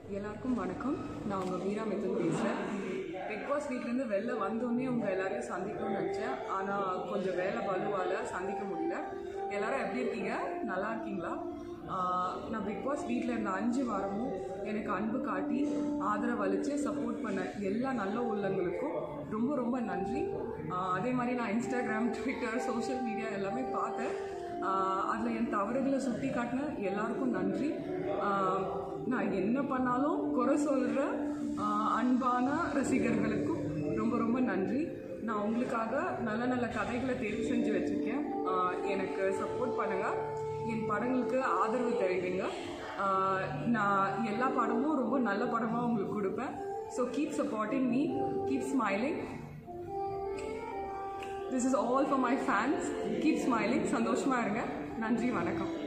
எல்லாருக்கும் வணக்கம் நான் உங்கள் மீரா மிதுன் பேசுகிறேன் பிக் பாஸ் வீட்லேருந்து வெளில வந்தோடனே உங்கள் எல்லாரையும் சந்திக்கணும்னு நினச்சேன் ஆனால் கொஞ்சம் வேலை பலுவால் சந்திக்க முடியல எல்லாரும் எப்படி இருக்கீங்க நல்லா இருக்கீங்களா ஆஹ் நான் பிக் பாஸ் வீட்டில் இருந்த அஞ்சு வாரமும் எனக்கு அன்பு காட்டி ஆதரவு அளித்து சப்போர்ட் பண்ண எல்லா நல்ல உள்ளங்களுக்கும் ரொம்ப ரொம்ப நன்றி ஆஹ் அதே மாதிரி நான் இன்ஸ்டாகிராம் ட்விட்டர் சோஷியல் மீடியா எல்லாமே பார்த்தேன் அதில் என் தவறுகளை சுட்டி காட்டின எல்லாருக்கும் நன்றி ஆஹ் நான் என்ன பண்ணாலும் குறை சொல்கிற அன்பான ரசிகர்களுக்கும் ரொம்ப ரொம்ப நன்றி நான் உங்களுக்காக நல்ல நல்ல கதைகளை தேர்வு செஞ்சு வச்சுருக்கேன் ஆஹ் எனக்கு சப்போர்ட் பண்ணுங்கள் என் படங்களுக்கு ஆதரவு தெரிவிங்க ஆஹ் நான் எல்லா படமும் ரொம்ப நல்ல படமாக உங்களுக்கு கொடுப்பேன் so keep supporting me keep smiling this is all for my fans keep smiling சந்தோஷமாக இருங்க நன்றி வணக்கம்